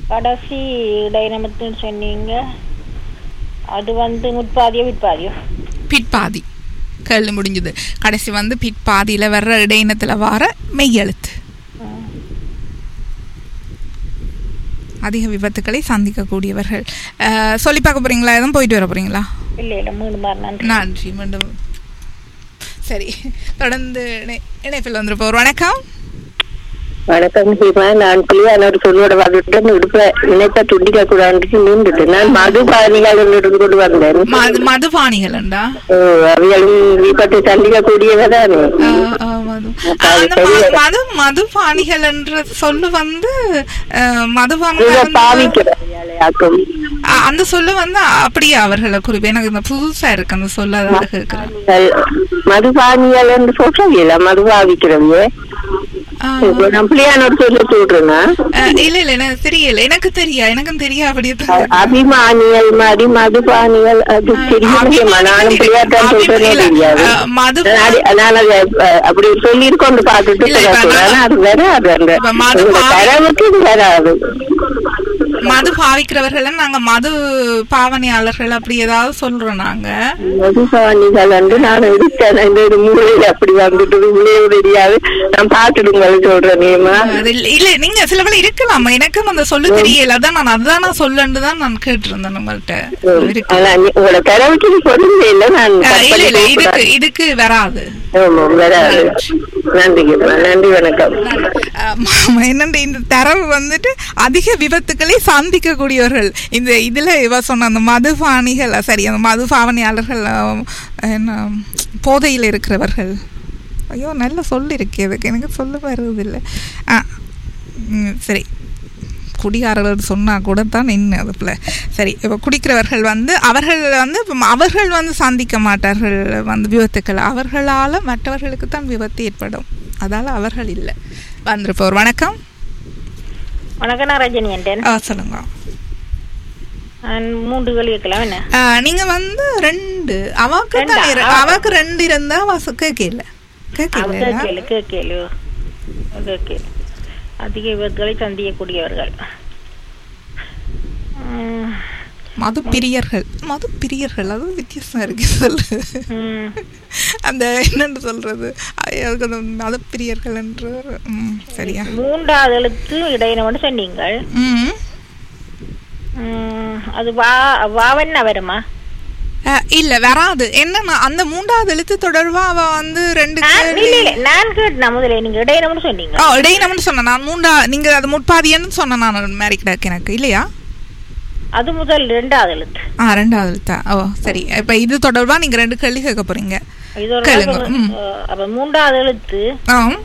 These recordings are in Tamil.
கடைசி இடைநமத்துன்னு சொன்னீங்க அது வந்து முற்பாதியோ விற்பாதியோ பிற்பாதி கேள்வி முடிஞ்சது கடைசி வந்து பிற்பாதியில் வர்ற இடையினத்தில் வர மெய்யெழுத்து அதிக விபத்துக்களை சந்திக்கக்கூடியவர்கள் அஹ், சொல்லி பார்க்க போறீங்களா எதுவும் போயிட்டு வர போறீங்களா இல்லை இல்லை மூணு மாறு நன்றி நன்றி மீண்டும் சரி தொடர்ந்து இணை- இணைப்பில் வந்துருப்போம் வணக்கம் வணக்கம் சீமா நான் கல்யாணம் சொல்லோட வந்துட்டு இடுப்ப இணைப்ப துண்டிக்க கூடாதுன்னு நின்றுட்டு நான் மது பாதிகள் எடுத்து கொண்டு வந்தேன் மது மதுபானிகள்ண்டா ஓ, அவிகளும் விபத்தை சந்திக்க கூடியவதானே அஹ், அஹ், மது அந்த ம- மது மதுபானிகள் என்ற சொல்லு வந்து அஹ், மதுபானிகள் இதை வந்து- பாவிக்கிறாக்கும் அ- அந்த சொல்லு வந்து அப்படியே அவர்களை குறிப்பு எனக்கு இந்த புதுசா இருக்கு அந்த சொல்ல அதான் கேட்கிறேன் மதுபானிகள் என்று சொல்றவில்ல மது பாவிக்கிறவிய இப்போ நான் பிள்ளையானோட சொல்லி சொல்றேன்னா இல்ல இல்ல எனக்கு தெரியல எனக்கு தெரியா எனக்கும் தெரியா அப்படியே அ- அபிமானிகள் மாதிரி மதுபானிகள் அது தெரியலையம்மா நானும் பிள்ளையாட்டம் சொல்றேனே தெரியாது மது நான் நான் அதை அஹ், அப்படி சொல்லி கொண்டு பார்த்துட்டு இல்ல, இப்ப சொல்றேன். நான்- அது வராது அந்த இப்ப மது உங்க பாவி- தரவுக்கு இது வராது மது பாவிக்கிறவர்கள் நாங்க மது பாவனையாளர்கள் அப்படி ஏதாவது சொல்றோம் நாங்க மதுபானிகள் வந்து நான் எடுத்தேன் இந்த ஒரு மூலையில அப்படி வந்துட்டு மூலையை தெரியாது நான் பார்த்துடுங்க சொல்றேன் நீமா அது இல்ல- இல்ல நீங்க சில வேளை இருக்கலாம் எனக்கும் அந்த சொல்லு தெரியல அதான் நான் அதுதான் நான் சொல்லுன்னு தான் நான் கேட்டிருந்தேன் உங்கள்ட்ட இருக்கு ஆனா நீ- உங்களோட தரவுக்கு இது பொருந்தே இல்லை நான் அஹ், இல்ல இல்ல கற்பனை இதுக்கு செய்யக்கூடாது. இதுக்கு வராது ஆமா வராது நன்றிங்கம்மா நன்றி வணக்கம் ஆமா, என்னண்டு இந்த தரவு வந்துட்டு அதிக விபத்துக்களை சந்திக்கக்கூடியவர்கள் இந்த இதுல இவ சொன்ன அந்த மதுபானிகள் சரி அந்த மதுபாவனையாளர்கள் அஹ், என்ன போதையில் இருக்கிறவர்கள் ஐயோ நல்ல சொல் இருக்கு அதுக்கு எனக்கு சொல்ல வருது இல்லை ஆ ம், சரி குடிகாரர்கள் சொன்னா கூட தான் நின்று அதுக்குள்ள சரி இப்போ குடிக்கிறவர்கள் வந்து அவர்கள் வந்து இப்ப அவர்கள் வந்து சந்திக்க மாட்டார்கள் வந்து விபத்துக்கள் அவர்களால் மற்றவர்களுக்கு தான் விபத்து ஏற்படும் அதால அவர்கள் இல்லை வந்திருப்போர் வணக்கம் வணக்கம் நான் ரஜினி என்றேன் ஆ சொல்லுங்க நான் மூன்று கேள்வி கேட்கலாம் என்ன ஆ, நீங்க வந்து ரெண்டு அவாக்கு தான் ரெண்டா? இரு- அவாக்கு ரெண்டு இருந்தா வாச கேட்கல கேட்கல கேட்கல கேட்கல கேட்கல அதிக விபத்துகளை சந்திக்கக்கூடியவர்கள் உம், மது பிரியர்கள் மது பிரியர்கள் அது வித்தியாசம் இருக்கு சொல்லு உம், அந்த என்னன்னு சொல்றது ஐயோ, அதுக்கு அந்த மது பிரியர்கள் என்று ம், சரியா மூன்றாவது எழுத்து இடையினம் சொன்னீங்கள் ம் உம், அது வா வாவன்னா வருமா அஹ், இல்ல வராது என்னன்னா அந்த மூன்றாவது எழுத்து தொடர்பா அவ வந்து ரெண்டு நான் கேள்வி- இல்ல இல்ல நான் கேட்டேன் முதல்ல நீங்க இடையினம்னு சொன்னீங்க ஓ இடையினம்னு சொன்னேன் நான் மூன்றா நீங்க அது முற்பாதியன்னு சொன்னேன் நான் மேரி கிடக்கு எனக்கு இல்லையா அது முதல் ரெண்டாவது எழுத்து ஆ ரெண்டாவது எழுத்தா ஓ சரி இப்ப இது தொடர்பா நீங்க ரெண்டு கேள்வி கேட்க போறீங்க இதோட கேளுங்க, ம். அஹ், அப்ப மூன்றாவது எழுத்து ஆம்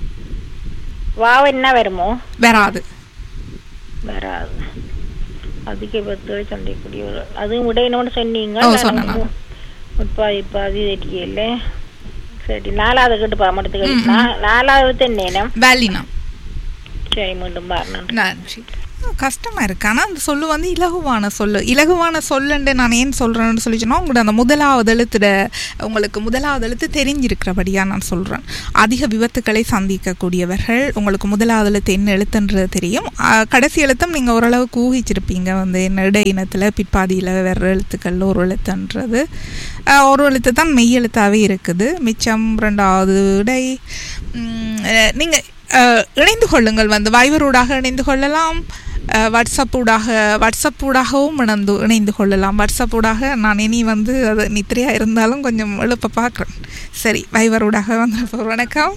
வாவன்னா வருமோ வராது வராது அதிக விபத்துகளை சந்திக்கக்கூடியவர்கள் அதுவும் இடையினம்னு சொன்னீங்க ஓ, நான் சொன்னேன் நான். மு- முற்பாதி பாதி தெரியல சரி நாலாவது கேட்டு பா மடத்துக்கு ம், ம். நாலாவது நேரம் வேலினம் சரி மீண்டும் பாருங்க நன்றி கஷ்டமா இருக்கு ஆனா அந்த சொல்லு வந்து இலகுவான சொல்லு இலகுவான சொல்லுண்டு நான் ஏன் சொல்றேன்னு சொல்லி சொன்னா உங்களோட அந்த முதலாவது எழுத்துட உங்களுக்கு முதலாவது எழுத்து தெரிஞ்சிருக்கிறபடியா நான் சொல்றேன் அதிக விபத்துக்களை சந்திக்கக்கூடியவர்கள் உங்களுக்கு முதலாவது எழுத்து என்ன எழுத்துன்றது தெரியும் ஆஹ் கடைசி எழுத்தும் நீங்க ஓரளவுக்கு ஊகிச்சிருப்பீங்க வந்து என்ன இடை இனத்துல பிற்பாதியில வேற எழுத்துக்கள் ஒரு எழுத்துன்றது ஆஹ் ஒரு எழுத்து தான் மெய் எழுத்தாவே இருக்குது மிச்சம் ரெண்டாவது இடை உம், அஹ் நீங்க அஹ், இணைந்து கொள்ளுங்கள் வந்து வைபரூடாக இணைந்து கொள்ளலாம் அஹ், வாட்ஸ்அப் ஊடாக வாட்ஸ்அப் ஊடாகவும் இணைந்து இணைந்து கொள்ளலாம் வாட்ஸ்அப் ஊடாக நான் இனி வந்து அது நித்திரையாக இருந்தாலும் கொஞ்சம் எழுப்ப பார்க்குறேன் சரி வைபர் ஊடாக வந்து வணக்கம்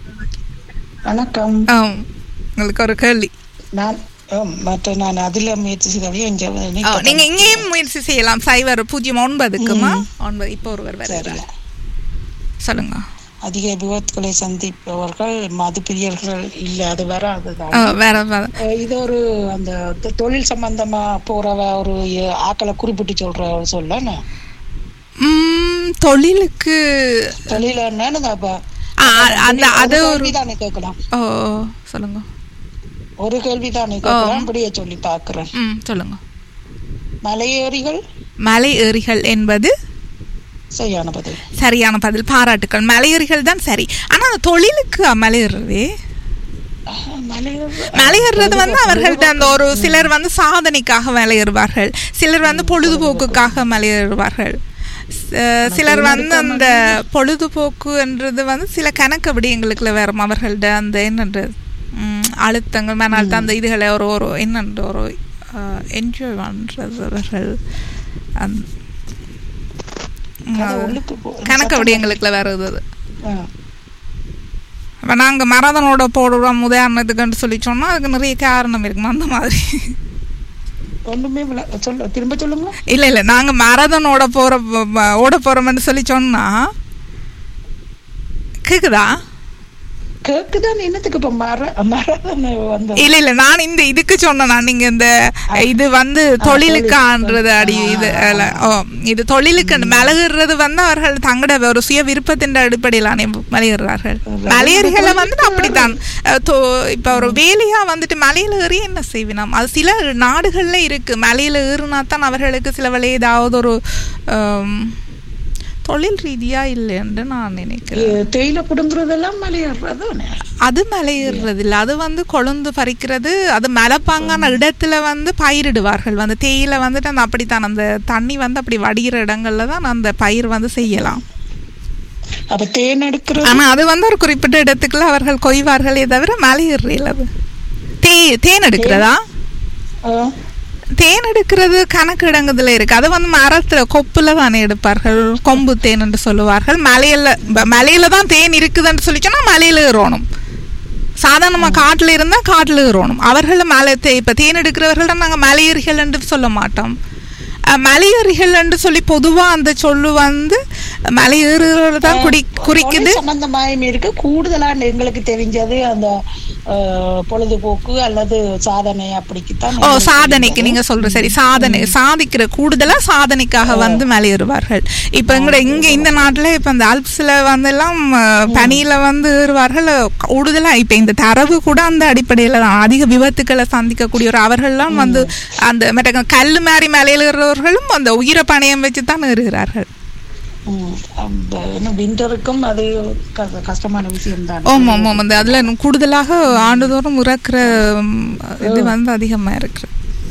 வணக்கம் ஆம் உங்களுக்கு ஒரு கேள்வி நான் ஆம், மற்ற நான் அதுல முயற்சி செய்தபடியே இங்க ஆ, நிக்க நீங்க இங்கேயும் முயற்சி செய்யலாம் சைவர் பூஜ்ஜியம் ஒன்பதுக்குமா ஒன்பது இப்போ ஒருவர் வேற சரி. சொல்லுங்க அதிக விபத்துகளை சந்திப்பவர்கள் மது பிரியர்கள் இல்ல அது வராதுதான் ஆ, வேற வேற அஹ் இது ஒரு அந்த தொ- தொழில் சம்பந்தமா போறவ ஒரு எ- ஆக்களை குறிப்பிட்டு சொல்ற ஒரு சொல்ல என்ன? ம், தொழிலுக்கு தொழில் என்னன்னு அப்ப ஆ, அந்த அது ஒரு கேள்விதானே கேட்கலாம் ஓ சொல்லுங்க ஒரு கேள்விதானே கேட்கலாம் அப்படியே சொல்லி பாக்குறேன் ம் சொல்லுங்க மலையேறிகள் மலை ஏறிகள் என்பது சரியான பதில் சரியான பதில் பாராட்டுக்கள் மலையேறிகள் தான் சரி ஆனா அந்த தொழிலுக்கு மலையேறுறதே ஆஹ், மலையேற- மலையேறது வந்து அவர்கள்ட்ட அந்த ஒரு சிலர் வந்து சாதனைக்காக மலையேறுவார்கள் சிலர் வந்து பொழுதுபோக்குக்காக மலையேறுவார்கள் ச- சிலர் வந்து அந்த பொழுதுபோக்குன்றது வந்து சில கணக்கு விடயங்களுக்குள்ள வரும் அவர்கள்ட்ட அந்த என்னன்றது ம், அழுத்தங்கள் மன அழுத்தம் அந்த இதுகளை ஒரு ஒரு என்னன்ற ஒரு என்ஜாய் பண்ணுறது அவர்கள் அந்த ம், கதை அது உள்ளுக்கு போ- கணக்கு விடயங்களுக்குள்ள வருது அது ஆ. இப்போ நாங்கள் மரதனோட போடுறோம் உதாரணத்துக்குன்னு சொல்லி சொன்னால் அதுக்கு நிறைய காரணம் இருக்குமா அந்த மாதிரி ஒண்ணுமே விள- சொல்ல திரும்ப சொல்லுங்க இல்லை இல்லை நாங்கள் மரதனோட போகிற ஓட போகிறோம்னு சொல்லி சொன்னால் கேக்குதா கேக்குதான் என்னத்துக்கு இப்ப மர மரதன வந்த இல்ல இல்ல நான் இந்த இதுக்கு சொன்னேன் நான் நீங்க இந்த இது வந்து தொழிலுக்கான்றது அடி இது அல்ல, ஓ இது தொழிலுக்கு மலகுறது வந்து அவர்கள் தங்களோட ஒரு சுய விருப்பத்தின் அடிப்படையில் மலையிடுறார்கள் மலையர்களை வந்துட்டு அப்படித்தான் அஹ், தோ- இப்ப ஒரு வேலையா வந்துட்டு மலையில ஏறி என்ன செய்வினோம் அது சில நாடுகள்ல இருக்கு மலையில ஏறினா தான் அவர்களுக்கு சில வேலை ஏதாவது ஒரு ஆம், தொழில் ரீதியா இல்லைன்னு நான் நினைக்கிறேன் தேயிலை புடுங்குறதெல்லாம் மலையேறதானே அது மலையேறுறது இல்ல அது வந்து கொழுந்து பறிக்கிறது அது மலைப்பாங்கான இடத்துல வந்து பயிரிடுவார்கள் வந்து தேயிலை வந்துட்டு அந்த அப்படித்தான் அந்த தண்ணி வந்து அப்படி வடிகிற இடங்கள்ல தான் அந்த பயிர் வந்து செய்யலாம் அப்ப தேன் எடுக்கிறது ஆனா அது வந்து ஒரு குறிப்பிட்ட இடத்துக்குள்ள அவர்கள் கொய்வார்களே தவிர மலையேறல அது தே தேன் எடுக்கிறதா ஆ, தேன் எடுக்கிறது கணக்கு இடங்குதுல இருக்கு அது வந்து மரத்துல கொப்புல தானே எடுப்பார்கள் கொம்பு தேன் என்று சொல்லுவார்கள் மலையில ப- மலையில தான் தேன் இருக்குதுன்னு சொல்லி சொன்னா மலையில ஏறணும் சாதாரணமா காட்டுல இருந்தா காட்டுல ஏறணும் அவர்கள் மலை தே இப்ப தேன் எடுக்கிறவர்கள் நாங்க மலையேறிகள் என்று சொல்ல மாட்டோம் அஹ், மலையேறிகள் என்று சொல்லி பொதுவா அந்த சொல்லு வந்து மலையேறுகிறது தான் குடி குறிக்குது தொழில் சம்பந்தமாயும் இருக்கு கூடுதலா எங்களுக்கு தெரிஞ்சது அந்த ஆ, பொழுதுபோக்கு அல்லது சாதனை அப்படிக்குத்தான் ஓ சாதனைக்கு நீங்க சொல்ற சரி சாதனை சாதிக்கிற கூடுதலா சாதனைக்காக வந்து மலையேறுவார்கள் இப்ப எங்கட இங்க இந்த நாட்டுல இப்ப இந்த அல்ப்ஸ்ல வந்து எல்லாம் அஹ், பனியில வந்து ஏறுவார்கள் கூடுதலா இப்ப இந்த தரவு கூட அந்த அடிப்படையில தான் அதிக விபத்துக்களை சந்திக்கக்கூடிய ஒரு அவர்கள்லாம் வந்து அந்த மற்ற கல்லு மாதிரி மலையில ஏறுறவர்களும் அந்த உயிரை பணயம் வச்சு தான் ஏறுகிறார்கள் ம், அந்த என்ன விண்டருக்கும் அது க- கஷ்டமான விஷயம் தான் ஆமா ஆமா அந்த அதுல இன்னும் கூடுதலாக ஆண்டுதோறும் இறக்குற ம், இது வந்து அதிகமா இருக்கு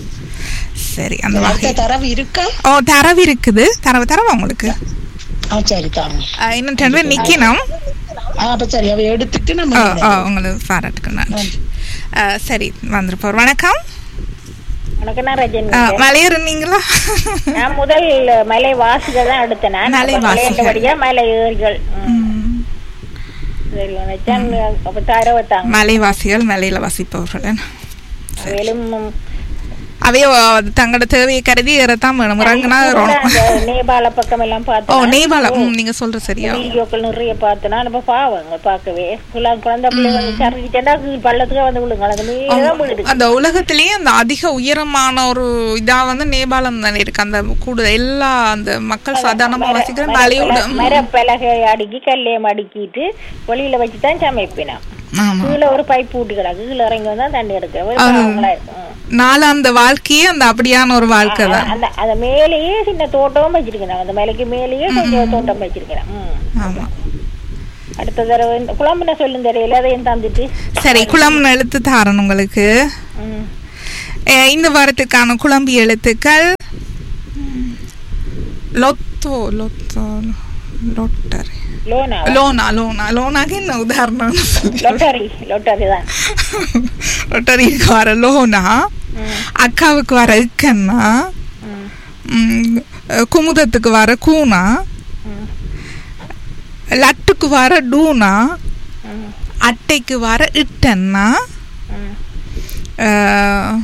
சரி அந்த வகை தரவு இருக்கா ஓ தரவு இருக்குது தரவு தரவா உங்களுக்கு ஆ சரி தாங்க அஹ் இன்னும் ரெண்டு பேர் நிக்கணும் ஆ அப்ப சரி அவ எடுத்துட்டு நம்ம ஓ ஓ உங்களுக்கு பாராட்டுக்கு நன்றி அஹ் சரி வந்துருப்போம் வணக்கம் உனக்கு என்ன ரஜன் அஹ் மலையேறுனீங்களா நான் முதல் மலை வாசிகள் தான் எடுத்தேன் நான் மலை அப்ப வாசிகள். மலையேற்றபடியா மலை ஏறிகள் ம். ம். சரி நினைச்சேன் அப்ப தர வைத்தாங்க மலைவாசிகள் மலையில வசிப்பவர்கள் மேலும் அவையோ தங்களோட தேவையை கருதி ஏறத்தான் வேணும் இறங்குனா ஏறணும் அந்த நேபாள பக்கம் எல்லாம் ஓ பார்த்தேன் நேபாள ம் நீங்க சொல்ற சரியா வீடியோக்கள் நிறைய பார்த்தனா நம்ம பாவங்க பார்க்கவே குழந்தை குழந்தை பிள்ளைங்க சரிக்கிட்டா பள்ளத்துக்கு வந்து விழுங்க அது மேலதான் விழுது அந்த உலகத்திலேயே அந்த அதிக உயரமான ஒரு இதா வந்து நேபாளம் தானே இருக்கு அந்த கூட எல்லா அந்த மக்கள் சாதாரணமா வசிக்கிற மலையோட ம். மரப்பலகை அடுக்கி கல்லையம் அடுக்கிட்டு வெளியில வச்சுதான் சமைப்பினா ஆமா கீழே ஒரு பைப் ஊட்டி கிடக்கு கீழே இறங்கி வந்தா தண்ணி எடுக்க நாலு அந்த வாழ்க்கையே அந்த அப்படியான ஒரு வாழ்க்கை தான் அந்த அந்த மேலேயே சின்ன தோட்டமும் வச்சிருக்கிறேன் அந்த மலைக்கு மேலேயே கொஞ்சம் தோட்டம் வச்சிருக்கிறேன் ம். ஆமா அடுத்த தடவை இந்த குழம்புன சொல்லும் தெரியல அதையும் தந்துட்டு சரி குளம் எழுத்து தாரன் உங்களுக்கு ம். அஹ் இந்த வாரத்துக்கான குழம்பு எழுத்துக்கள் ம். லொத்தோ லொத்தோ லொட்டரி லோனா லோனா லோனா லோனாக்கு என்ன உதாரணம் லொட்டரி லொட்டரி தான் லொட்டரிக்கு வர லோனா ம். அக்காவுக்கு வர இக்கன்னா ம். ம், குமுதத்துக்கு வர கூனா ம். லட்டுக்கு வர டூனா ம். அட்டைக்கு வர இட்டன்னா ம். அஹ்,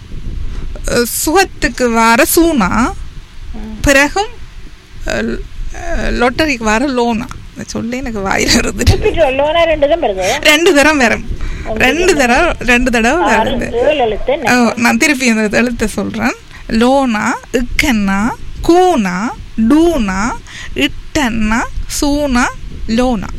சுகத்துக்கு வர சூனா பிறகும் அஹ், அஹ், லொட்டரிக்கு வர லோனா இதை சொல்லி எனக்கு வாயில வருது திருப்பிட்டு லோனா ரெண்டு தான் வருது ரெண்டு தரம் வரும் ரெண்டு தடவை ரெண்டு தடவை ஆறு வருது ஏழு எழுத்து என்ன? ஓ, நான் திருப்பி இந்த எழுத்தை சொல்றேன் லோனா இக்கன்னா கூனா டூனா இட்டன்னா சூனா லோனா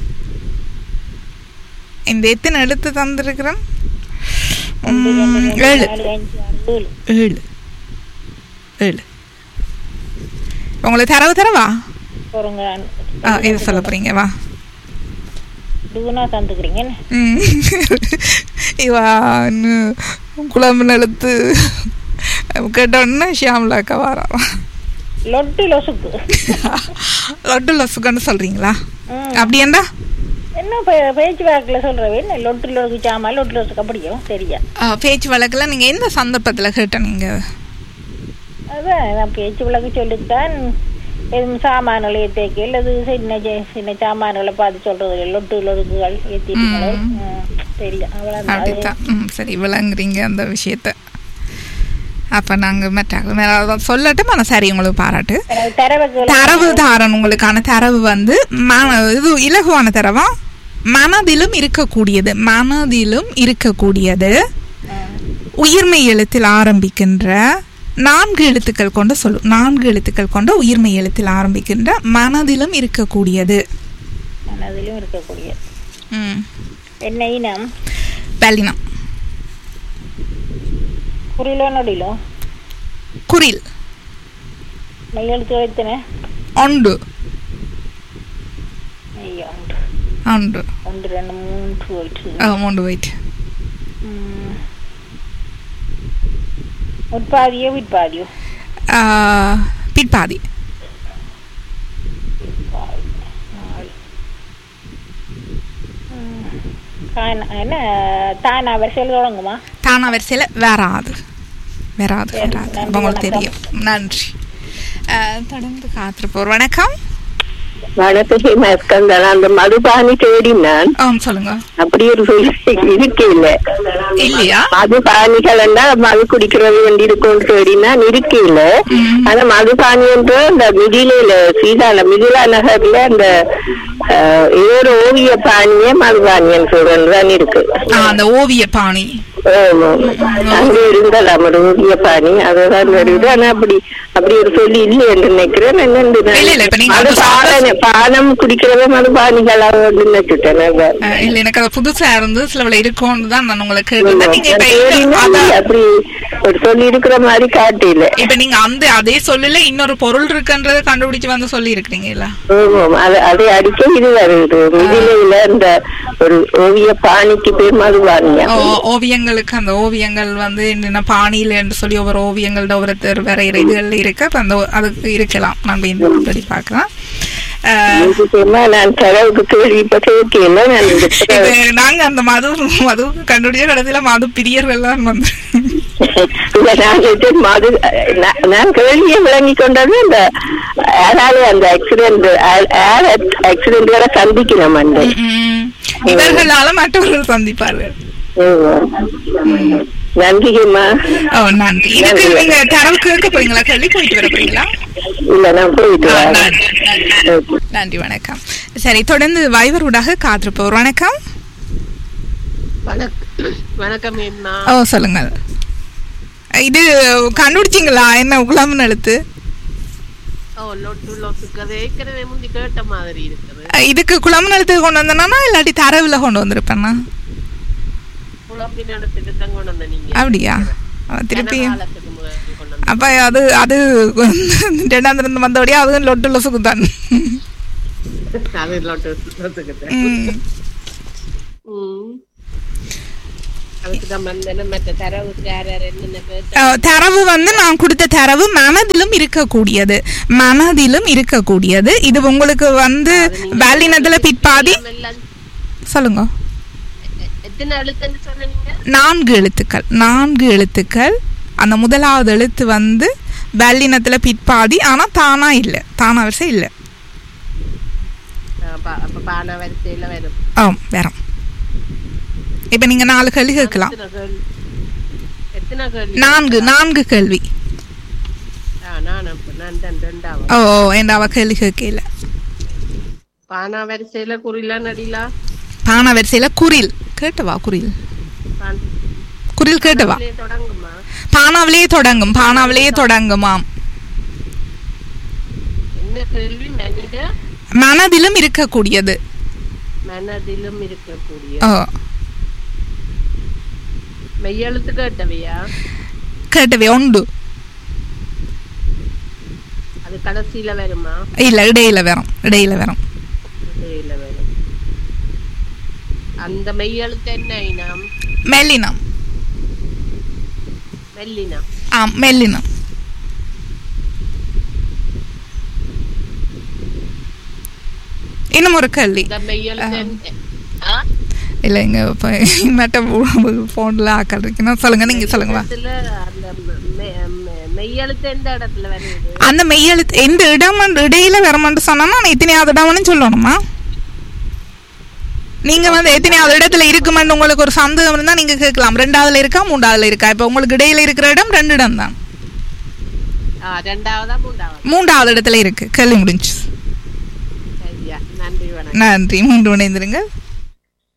இந்த எத்தனை எழுத்து தந்திருக்கிறேன் ஒன்று, ரெண்டு, ம், மூணு, ஏழு நாலு, அஞ்சு, ஆறு, ஏழு ஏழு ஏழு உங்களுக்கு தரவு தரவா போறோங்க ஆ இது சொல்ல போறீங்க வா டூனா தந்துக்கிறீங்க என்ன? ம். இவா குழம்பு நிலத்து கேட்டோன்னே ஷியாமலாக்கா வாரா லொட்டு லொசுக்கு லட்டு லசுக்கன்னு சொல்றீங்களா ம். அப்படி என்ன என்ன பே- பேச்சு வாக்குல சொல்றவே என்ன லொட்டு லொசுக்கு சாமா லொட்டு லொசுக்கு அப்படியும் சரியா பேச்சு வழக்கில் நீங்கள் எந்த சந்தர்ப்பத்தில் கேட்ட நீங்கள் அதான் நான் பேச்சு விளக்கு சொல்லித்தான் எதுவும் சாமான்களை ஏற்றிக்க அல்லது சின்ன ஜெ- சின்ன சாமான்களை பார்த்து சொல்றது லொட்டு லொடுக்குகள் ஏற்றிட்டு தெரியும் அவ்வளோதான் அப்படித்தான் ம் சரி விளங்குறீங்க அந்த விஷயத்த அப்போ நாங்கள் மற்ற சொல்லட்டும் ஆனால் சரி உங்களுக்கு பாராட்டு எனக்கு தரவுக்கு தரவு தாரன் உங்களுக்கான தரவு வந்து மன இது இலகுவான தரவா மனதிலும் இருக்கக்கூடியது மனதிலும் இருக்கக்கூடியது உயிர்மை எழுத்தில் ஆரம்பிக்கின்ற நான்கு எழுத்துக்கள் கொண்ட சொல்லு நான்கு எழுத்துக்கள் கொண்ட உயிர்மை எழுத்தில் ஆரம்பிக்கின்ற மனதிலும் இருக்கக்கூடியது மனதிலும் இருக்கக்கூடிய ம் என்ன இனம் பல்லினம் குறிலோ நொடிலோ குரில் மெய்யெழுத்து வைத்தன ஒன்று ஐயோ ஒன்று ஒன்று ஒன்று ரெண்டு மூன்று போயிட்டு ஆ, மூன்று வெயிட் ம். உட்பாதியோ விட்பாதியோ பிற்பாதி நாலு. ம். கான- என்ன தானா வரிசையில் தொடங்குமா தானா வரிசையில் வராது வராது வராது நன்றி, அப்ப உங்களுக்கு வணக்கம். தெரியும் நன்றி அஹ், தொடர்ந்து காத்திருப்போர் வணக்கம் வணக்கம் ஹேமா ஸ்கந்தன் அந்த மதுபானி தேடினான் ஆம் சொல்லுங்க அப்படி ஒரு சொல்லி இருக்கே இல்ல இல்லையா மதுபானிகள் மது குடிக்கிறது வேண்டி இருக்கும் தேடினான் இருக்கே இல்ல ம். ஆனா மதுபானி என்ற அந்த மிதிலையில சீதால மிதிலா நகர்ல அந்த அஹ், ஏதோ ஒரு ஓவிய பாணியே மதுபானியன்னு சொல்றது தான் இருக்கு ஆ, அந்த ஓவிய பாணி ஆமா. அங்க இருந்தலாம் ஒரு ஓவிய பாணி அதுதான் வருது ஆனா அப்படி அப்படி ஒரு சொல்லி இல்லை என்று நினைக்கிறேன் என்னண்டு நான் இல்ல, இல்ல, இப்ப நீங்க மது அது பானை- பானம் குடிக்கிறத மதுபானிகளா நினைச்சுட்டேன் அதான். அஹ், இல்ல எனக்கு அது புதுசா இருந்து சிலவுல இருக்கும்னு தான் நான் உங்களுக்கு கேட்டிருந்தேன் நீங்க இப்ப நான் எங்க- தேடினா அத- அப்படி ஒரு சொல்லி இருக்கிற மாதிரி காட்டில இப்ப நீங்க அந்த அதே சொல்லல இன்னொரு பொருள் இருக்குன்றத கண்டுபிடிச்சு வந்து சொல்லி இருக்கிறீங்களா அதை அடிக்க இது வருது மிதிலையில இந்த ஒரு ஓவிய பாணிக்கு பேர் மதுபானியா ஓவியங்களுக்கு அந்த ஓவியங்கள் வந்து என்னென்ன பாணியில என்று சொல்லி ஒவ்வொரு ஓவியங்களோட ஒவ்வொருத்தர் வரைகிற இதுகள் இருக்கு அப்ப அந்த ஒ- அதுக்கு இருக்கலாம் நம்ம இந்த படி பார்க்கலாம் அஹ், நிச்சயமா நான் கடவுளுக்கு கேள்வி இப்ப கேட்கல நான் இந்த இது நாங்க அந்த மது மது கண்டுபிடிச்ச கடைசியில மது பிரியர்கள் தான் வந்து இல்ல, நான் கேட்டது மது நான் நான் கேள்வியை விளங்கி கொண்டது இந்த யாரால அந்த ஆக்சிடென்ட் ஆக்சிடென்ட்களை சந்திக்கணும் அந்த ம், இவர்களால மற்றவர்கள் சந்திப்பார்கள் நன்றிங்கம்மா ஓ நன்றி இதுக்கு நீங்க தரவு கேட்க போறீங்களா கேள்வி போயிட்டு வர போறீங்களா இல்ல நான் போயிட்டு ஆ, வரேன் நன்றி, நன்றி. Okay. நன்றி வணக்கம் சரி தொடர்ந்து வைவர் ஊடாக காத்திருப்போர் வணக்கம் வணக்கம் வணக்கம் என்ன ஓ சொல்லுங்கள் இது கண்டுபிடிச்சிங்களா என்ன உகுலாமன் எழுத்து ஓ லொட்டு லொசுக்கு அது ஏற்கனவே முந்தி கேட்ட மாதிரி இருக்குது இதுக்கு குழம்பு எழுத்து கொண்டு வந்தேனா இல்லாட்டி தரவுல கொண்டு வந்திருப்பேன்னா குழம்பின் இடத்துக்கு தான் கொண்டு வந்த நீங்க அப்படியா அவ திருப்பி காலத்துக்கு முன்னாடி கொண்டு வந்த அப்ப அது அது ரெண்டாம் திறந்து வந்தபடியா அதுவும் லொட்டு லொசுக்கு தான் அது லொட்டு லொசுக்கு தான் ம். ம். அதுக்கு தான் வந்தேன் மற்ற தரவுக்கு யார் யார் என்னென்ன கேட்ட அஹ், தரவு வந்து நான் கொடுத்த தரவு மனதிலும் இருக்கக்கூடியது மனதிலும் இருக்கக்கூடியது இது உங்களுக்கு வந்து வேலினத்துல பிற்பாதி எல்லாம் சொல்லுங்க எ- எத்தனை எழுத்துன்னு சொன்னீங்க நான்கு எழுத்துக்கள் நான்கு எழுத்துக்கள் அந்த முதலாவது எழுத்து வந்து வெள்ளினத்துல பிற்பாதி ஆனா தானா இல்லை தானா வரிசை இல்லை அப்ப அப்ப பானை வரிசையில வரும் ஆம் வேற இப்ப நீங்க நாலு கேள்வி கேட்கலாம் எத்தனை கேள்வி எத்தனை கேள்வி நான்கு நான்கு கேள்வி ஆ, நான் அப்ப நான் தான் ரெண்டாவது ஓ ஓ, என் அவ கேள்வி கேட்கல பானா வரிசையில குறிலா நடிலா பானா வரிசையில குரில் கேட்டவா குரில் பான் குரில் கேட்டவா இதுலயே தொடங்குமா பானாவிலேயே தொடங்கும் பானாவிலேயே தொடங்குமாம் என்ன கேள்வி மனித மனதிலும் இருக்கக்கூடியது மனதிலும் இருக்கக்கூடிய ஓ மெய்யெழுத்து கேட்டவையா கேட்டவே உண்டு அது கடைசியில வருமா இல்ல இடையில வரும் இடையில வரும் இடையில வரும் அந்த மெய்யெழுத்து என்ன இனம் மெல்லினம் மெல்லினா ஆ மெல்லினம் இன்னும் ஒரு கேள்வி இந்த மெய்யெழுத்து ஆ? இல்லை இங்கே இப்போ மற்ற ஃபோனில் ஆக்கள் இருக்கணும் சொல்லுங்க நீங்கள் சொல்லுங்களா மெய்யெழுத்துல அந்த மெ- மெ- மெ- மெய்யெழுத்து எந்த இடத்துல வருது அந்த மெய்யெழுத்து எந்த இடம் இடையில வரமாட்டு சொன்னா நான் எத்தனையாவது இடம்னு சொல்லணுமா நீங்க வந்து எத்தனையாவது இடத்துல இருக்குமென்னு உங்களுக்கு ஒரு சந்தேகம் இருந்தா நீங்க கேட்கலாம் ரெண்டாவதுல இருக்கா மூன்றாவதுல இருக்கா இப்ப உங்களுக்கு இடையில இருக்கிற இடம் ரெண்டு இடம் தான் ஆ, ரெண்டாவதா மூன்றாவது மூன்றாவது இடத்துல இருக்கு கேள்வி முடிஞ்சு சரியா நன்றி வணக்கம் நன்றி மூன்று இணைந்திருங்க